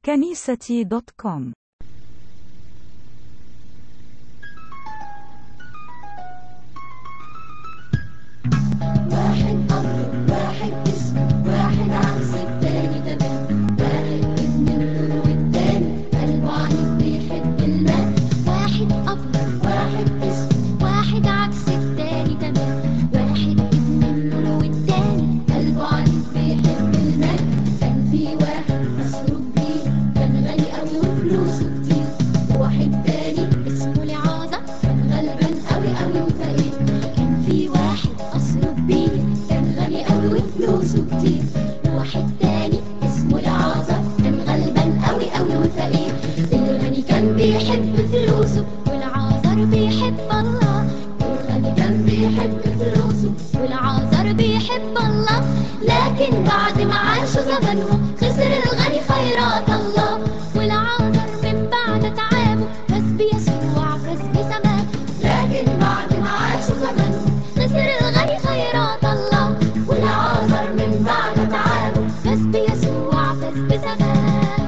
كنيستي دوت كوم واحد أمر واحد اسم واحد عكس التاني تمام واحد ابن النور والتاني قلبه عنيف بيحب المال واحد أمر واحد اسم واحد عكس التاني تمام واحد ابن النور والتاني قلبه عنيف بيحب المال كان في واحد مسروق بيه كان غني أوي وفلوسه كتير وواحد تاني اسمه لعازة كان غلبان أوي أوي وفقير كان في واحد أصله كبير كان غني أوي وفلوسه كتير وواحد تاني اسمه لعازة كان غلبان أوي أوي وفقير الغني كان بيحب فلوسه والعازر بيحب الله الغني كان بيحب فلوسه والعازر بيحب الله لكن بعد ما عاشوا زمنهم خسر الغني خيرات الله والعازر من بعد تعبه فاز بيسوع فاز بسماه لكن بعد ما عاشوا زمنهم خسر الغني خيرات الله والعازر من بعد تعبه فاز بيسوع فاز بسماه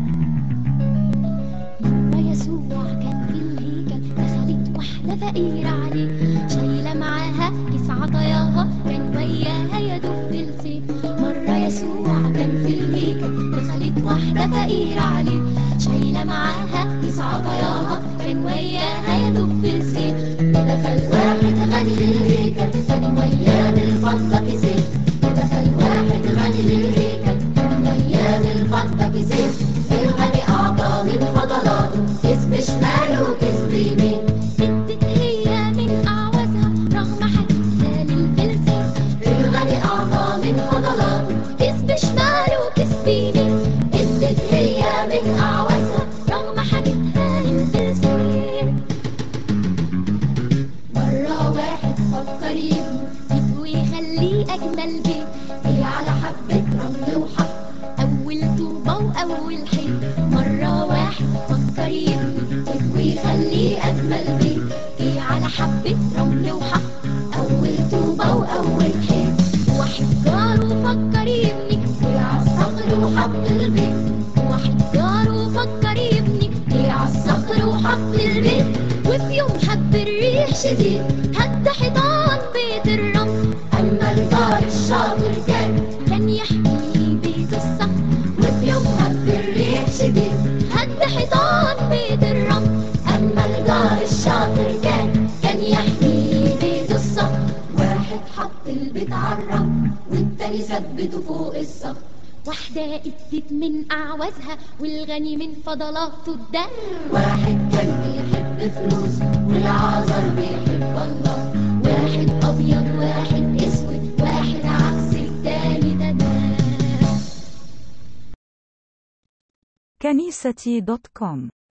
مرة يسوع كان في الهيكل دخلت واحدة فقيرة عليه شايلة معاها كيس عطاياها كان وياها يدوب بالسيف مرة يسوع كان في الهيكل دخلت واحدة فقيرة عليه شايلة معاها كيس عطاياها كان وياها يدوب بالسيف ودخل واحد غني للهيكل كان وياه بالفضة كيسين ودخل واحد غني للهيكل كان وياه بالفضة كيسين الغني أعطاه من فضلاته كسب شمال وكسب يمين ادت هي من أعوازها رغم حديثها للفلسين الغني أعطاه من فضلاته كسب شمال وكسب يمين ادت هي من أعوازها رغم حديثها للفلسين مرة واحد فكر يبني ويخليه أجمل بيت هي على حبة رمل وحق أول طوبة وأول حيط مرة واحد فكر يبني ويخليه أجمل بيت هي على حبة رمل وحق أول طوبة وأول حيط واحد جاره فكر يبني على الصخر وحط البيت واحد جاره فكر يبني على الصخر وحط البيت وفي يوم حب الريح شديد هد حيطان بيت الرمل أما الجار الشاطر كان كان يحمي بيت الصخر وفي يوم هب الريح شديد هد حيطان بيت الرمل أما الجار الشاطر كان كان يحمي بيت الصخر واحد حط البيت على الرمل والتاني ثبته فوق الصخر واحدة ادت من أعوازها والغني من فضلاته الدم واحد كان بيحب فلوس والعازر بيحب الله واحد أبيض واحد أسود واحد عكس التاني تمام كنيستي دوت كوم